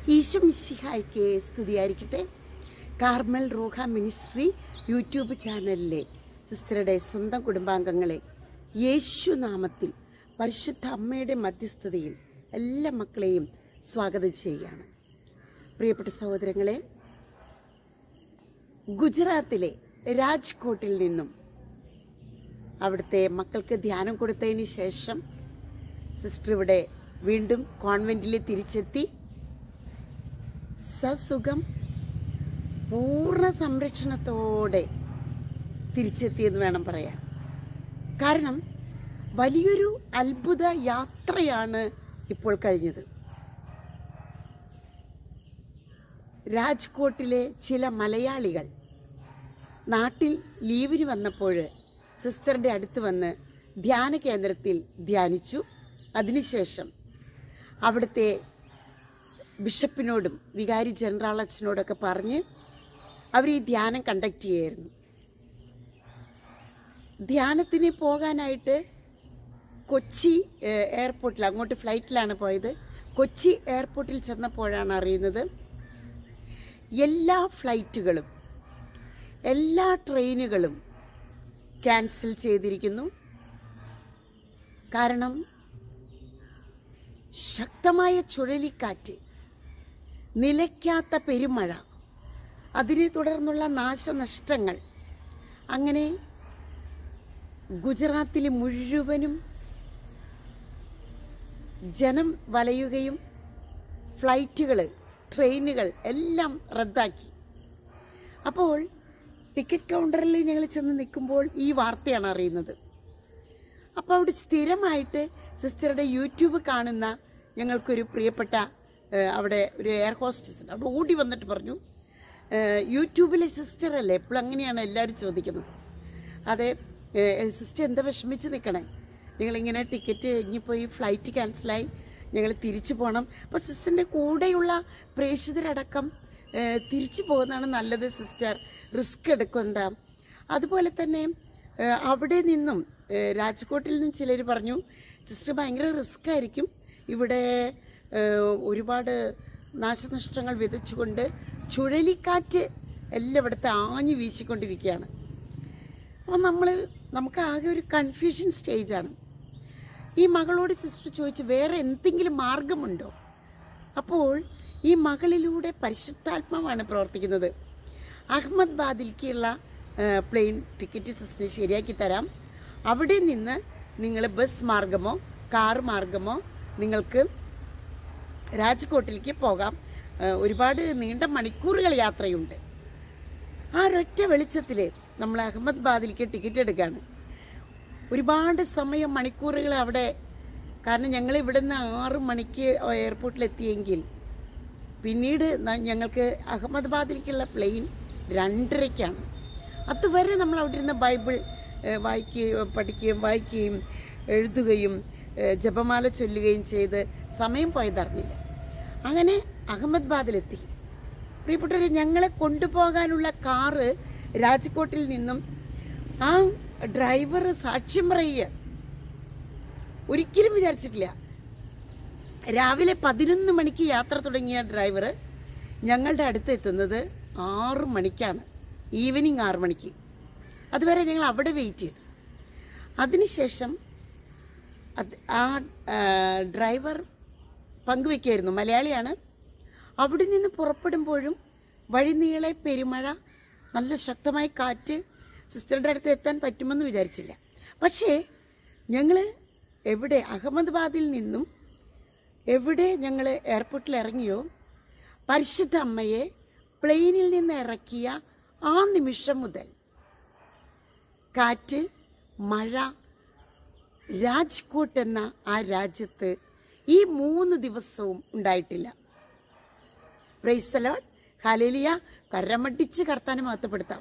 ഈശോ മിശിഹായ്ക്ക് സ്തുതിയായിരിക്കട്ടെ കാർമൽ റൂഹ മിനിസ്ട്രി യൂട്യൂബ് ചാനലിലെ സിസ്റ്ററുടെ സ്വന്തം കുടുംബാംഗങ്ങളെ യേശു നാമത്തിൽ പരിശുദ്ധ അമ്മയുടെ മധ്യസ്ഥതയിൽ എല്ലാ മക്കളെയും സ്വാഗതം ചെയ്യുകയാണ് പ്രിയപ്പെട്ട സഹോദരങ്ങളെ ഗുജറാത്തിലെ രാജ്കോട്ടിൽ നിന്നും അവിടുത്തെ മക്കൾക്ക് ധ്യാനം കൊടുത്തതിന് ശേഷം സിസ്റ്റർ ഇവിടെ വീണ്ടും കോൺവെൻറ്റിൽ തിരിച്ചെത്തി സസുഖം പൂർണ്ണ സംരക്ഷണത്തോടെ തിരിച്ചെത്തിയെന്ന് വേണം പറയാൻ കാരണം വലിയൊരു അത്ഭുത യാത്രയാണ് ഇപ്പോൾ കഴിഞ്ഞത് രാജ്കോട്ടിലെ ചില മലയാളികൾ നാട്ടിൽ ലീവിന് വന്നപ്പോൾ സിസ്റ്ററിൻ്റെ അടുത്ത് വന്ന് ധ്യാന കേന്ദ്രത്തിൽ ധ്യാനിച്ചു അതിനുശേഷം അവിടുത്തെ ബിഷപ്പിനോടും വികാരി ജനറൽ അച്ഛനോടൊക്കെ പറഞ്ഞ് അവർ ഈ ധ്യാനം കണ്ടക്ട് ചെയ്യായിരുന്നു ധ്യാനത്തിന് പോകാനായിട്ട് കൊച്ചി ഏഹ്, എയർപോർട്ടിൽ അങ്ങോട്ട് ഫ്ലൈറ്റിലാണ് പോയത് കൊച്ചി എയർപോർട്ടിൽ ചെന്നപ്പോഴാണ് അറിയുന്നത് എല്ലാ ഫ്ലൈറ്റുകളും എല്ലാ ട്രെയിനുകളും ക്യാൻസൽ ചെയ്തിരിക്കുന്നു കാരണം ശക്തമായ ചുഴലിക്കാറ്റ് നിലയ്ക്കാത്ത പെരുമഴ അതിനെ തുടർന്നുള്ള നാശനഷ്ടങ്ങൾ അങ്ങനെ ഗുജറാത്തിൽ മുഴുവനും ജനം വലയുകയും ഫ്ലൈറ്റുകൾ ട്രെയിനുകൾ എല്ലാം റദ്ദാക്കി അപ്പോൾ ടിക്കറ്റ് കൗണ്ടറിൽ ഞങ്ങൾ ചെന്ന് നിൽക്കുമ്പോൾ ഈ വാർത്തയാണ് അറിയുന്നത് അപ്പോൾ അവിടെ സ്ഥിരമായിട്ട് സിസ്റ്ററുടെ യൂട്യൂബ് കാണുന്ന ഞങ്ങൾക്കൊരു പ്രിയപ്പെട്ട ഏഹ്, അവിടെ ഒരു എയർ ഹോസ്റ്റസ് ഉണ്ട് അവിടെ ഓടി വന്നിട്ട് പറഞ്ഞു ഏഹ്, യൂട്യൂബിലെ സിസ്റ്റർ അല്ലേ എപ്പോഴും അങ്ങനെയാണ് എല്ലാവരും ചോദിക്കുന്നത് അതെ ഏഹ്, സിസ്റ്റർ എന്താ വിഷമിച്ച് നിൽക്കണേ നിങ്ങളിങ്ങനെ ടിക്കറ്റ് ഇനിയിപ്പോൾ ഈ ഫ്ലൈറ്റ് ക്യാൻസലായി ഞങ്ങൾ തിരിച്ചു പോകണം അപ്പോൾ സിസ്റ്ററിൻ്റെ കൂടെയുള്ള പ്രേക്ഷിതരടക്കം ഏഹ്, തിരിച്ചു പോകുന്നതാണ് നല്ലത് സിസ്റ്റർ റിസ്ക് എടുക്കണ്ട അതുപോലെ തന്നെ ഏഹ്, അവിടെ നിന്നും ഏഹ്, രാജ്കോട്ടിൽ നിന്നും ചിലർ പറഞ്ഞു സിസ്റ്റർ ഭയങ്കര റിസ്ക് ആയിരിക്കും ഇവിടെ ഏഹ്, ഒരുപാട് നാശനഷ്ടങ്ങൾ വിതച്ചുകൊണ്ട് ചുഴലിക്കാറ്റ് എല്ലാം ഇവിടുത്തെ ആഞ്ഞു വീശിക്കൊണ്ടിരിക്കുകയാണ് അപ്പോൾ നമ്മൾ നമുക്ക് ആകെ ഒരു കൺഫ്യൂഷൻ സ്റ്റേജാണ് ഈ മകളോട് സിസ്റ്റർ ചോദിച്ചു വേറെ എന്തെങ്കിലും മാർഗമുണ്ടോ അപ്പോൾ ഈ മകളിലൂടെ പരിശുദ്ധാത്മാവാണ് പ്രവർത്തിക്കുന്നത് അഹമ്മദ് ബാദിലേക്കുള്ള പ്ലെയിൻ ടിക്കറ്റ് സിസ്റ്റർ ശരിയാക്കി തരാം അവിടെ നിന്ന് നിങ്ങൾ ബസ് മാർഗമോ കാർ മാർഗമോ നിങ്ങൾക്ക് രാജ്കോട്ടിലേക്ക് പോകാം ആ, ഒരുപാട് നീണ്ട മണിക്കൂറുകൾ യാത്രയുണ്ട് ആ ഒരൊറ്റ വെളിച്ചത്തിൽ നമ്മൾ അഹമ്മദാബാദിലേക്ക് ടിക്കറ്റ് എടുക്കുകയാണ് ഒരുപാട് സമയം മണിക്കൂറുകൾ അവിടെ കാരണം ഞങ്ങൾ ഇവിടുന്ന് ആറ് മണിക്ക് എയർപോർട്ടിലെത്തിയെങ്കിൽ പിന്നീട് ന- ഞങ്ങൾക്ക് അഹമ്മദാബാദിലേക്കുള്ള പ്ലെയിൻ രണ്ടരയ്ക്കാണ് അതുവരെ നമ്മൾ അവിടെ ഇരുന്ന് ബൈബിൾ ഏഹ്, വായിക്കുകയും പഠിക്കുകയും വായിക്കുകയും എഴുതുകയും ഏഹ്, ജപമാല ചൊല്ലുകയും ചെയ്ത് സമയം പോയതറിഞ്ഞില്ല അങ്ങനെ അഹമ്മദാബാദിലെത്തി പ്രിയപ്പെട്ടവരെ ഞങ്ങളെ കൊണ്ടുപോകാനുള്ള കാറ് രാജ്കോട്ടിൽ നിന്നും ആ ഡ്രൈവർ സാക്ഷ്യം പറയുക ഒരിക്കലും വിചാരിച്ചിട്ടില്ല രാവിലെ പതിനൊന്ന് മണിക്ക് യാത്ര തുടങ്ങിയ ഡ്രൈവർ ഞങ്ങളുടെ അടുത്ത് എത്തുന്നത് ആറ് മണിക്കാണ് ഈവനിങ് ആറ് മണിക്ക് അതുവരെ ഞങ്ങൾ അവിടെ വെയിറ്റ് ചെയ്തു അതിനുശേഷം അത് ആ ആ, ഡ്രൈവർ പങ്കുവെക്കായിരുന്നു മലയാളിയാണ് അവിടെ നിന്ന് പുറപ്പെടുമ്പോഴും വഴിനീളെ പെരുമഴ നല്ല ശക്തമായ കാറ്റ് സിസ്റ്ററുടെ അടുത്ത് എത്താൻ പറ്റുമെന്ന് വിചാരിച്ചില്ല പക്ഷേ ഞങ്ങൾ എവിടെ അഹമ്മദാബാദിൽ നിന്നും എവിടെ ഞങ്ങൾ എയർപോർട്ടിൽ ഇറങ്ങിയോ പരിശുദ്ധ അമ്മയെ പ്ലെയിനിൽ നിന്ന് ഇറക്കിയ ആ നിമിഷം മുതൽ കാറ്റ് മഴ രാജ്കോട്ട് എന്ന ആ രാജ്യത്ത് ഈ മൂന്ന് ദിവസവും ഉണ്ടായിട്ടില്ല പ്രൈസ്തലോൺ ഹലേലിയ കരമടിച്ച് കർത്താനെ മഹത്വപ്പെടുത്താം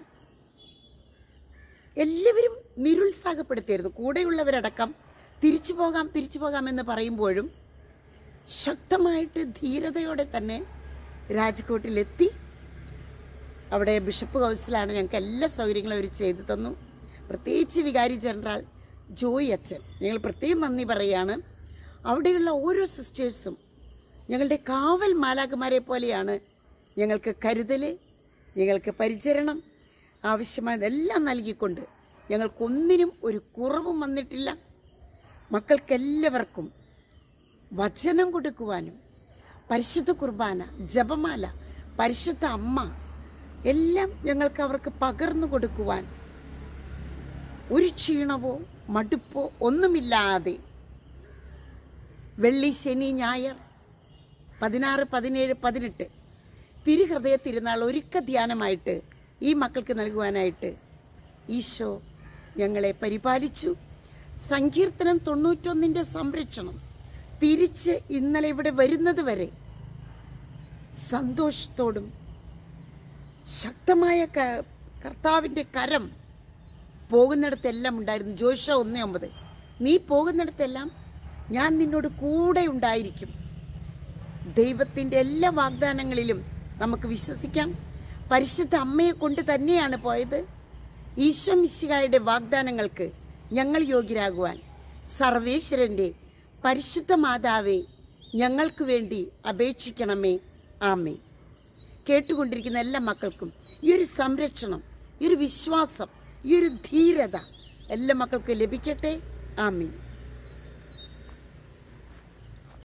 എല്ലാവരും നിരുത്സാഹപ്പെടുത്തിയിരുന്നു കൂടെയുള്ളവരടക്കം തിരിച്ചു പോകാം തിരിച്ചു പോകാം എന്ന് പറയുമ്പോഴും ശക്തമായിട്ട് ധീരതയോടെ തന്നെ രാജ്കോട്ടിലെത്തി അവിടെ ബിഷപ്പ് ഹൗസിലാണ് ഞങ്ങൾക്ക് എല്ലാ സൗകര്യങ്ങളും അവർ ചെയ്തു തന്നു പ്രത്യേകിച്ച് വികാരി ജനറൽ ജോയി അച്ഛൻ ഞങ്ങൾ പ്രത്യേകം നന്ദി പറയുകയാണ് അവിടെയുള്ള ഓരോ സിസ്റ്റേഴ്സും ഞങ്ങളുടെ കാവൽ മാലാകുമാരെ പോലെയാണ് ഞങ്ങൾക്ക് കരുതൽ ഞങ്ങൾക്ക് പരിചരണം ആവശ്യമായതെല്ലാം നൽകിക്കൊണ്ട് ഞങ്ങൾക്കൊന്നിനും ഒരു കുറവും വന്നിട്ടില്ല മക്കൾക്കെല്ലാവർക്കും വചനം കൊടുക്കുവാനും പരിശുദ്ധ കുർബാന ജപമാല പരിശുദ്ധ അമ്മ എല്ലാം ഞങ്ങൾക്ക് അവർക്ക് പകർന്നു കൊടുക്കുവാൻ ഒരു ക്ഷീണവോ മടുപ്പോ ഒന്നുമില്ലാതെ വെള്ളി ശനി ഞായർ പതിനാറ് പതിനേഴ് പതിനെട്ട് തിരുഹൃദയ തിരുനാൾ ഒരുക്ക ധ്യാനമായിട്ട് ഈ മക്കൾക്ക് നൽകുവാനായിട്ട് ഈശോ ഞങ്ങളെ പരിപാലിച്ചു സങ്കീർത്തനം തൊണ്ണൂറ്റൊന്നിൻ്റെ സംരക്ഷണം തിരിച്ച് ഇന്നലെ ഇവിടെ വരുന്നത് വരെ സന്തോഷത്തോടും ശക്തമായ ക- കർത്താവിൻ്റെ കരം പോകുന്നിടത്തെല്ലാം ഉണ്ടായിരുന്നു ജോഷ ഒന്ന് ഒമ്പത് നീ പോകുന്നിടത്തെല്ലാം ഞാൻ നിന്നോട് കൂടെ ഉണ്ടായിരിക്കും ദൈവത്തിൻ്റെ എല്ലാ വാഗ്ദാനങ്ങളിലും നമുക്ക് വിശ്വസിക്കാം പരിശുദ്ധ അമ്മയെ കൊണ്ട് തന്നെയാണ് പോയത് ഈശോ മിശിഹായുടെ വാഗ്ദാനങ്ങൾക്ക് ഞങ്ങൾ യോഗ്യരാകുവാൻ സർവേശ്വരൻ്റെ പരിശുദ്ധ മാതാവേ ഞങ്ങൾക്ക് വേണ്ടി അപേക്ഷിക്കണമേ ആമേ കേട്ടുകൊണ്ടിരിക്കുന്ന എല്ലാ മക്കൾക്കും ഈ ഒരു സംരക്ഷണം ഈ ഒരു വിശ്വാസം ഈ ഒരു ധീരത എല്ലാ മക്കൾക്കും ലഭിക്കട്ടെ ആമീൻ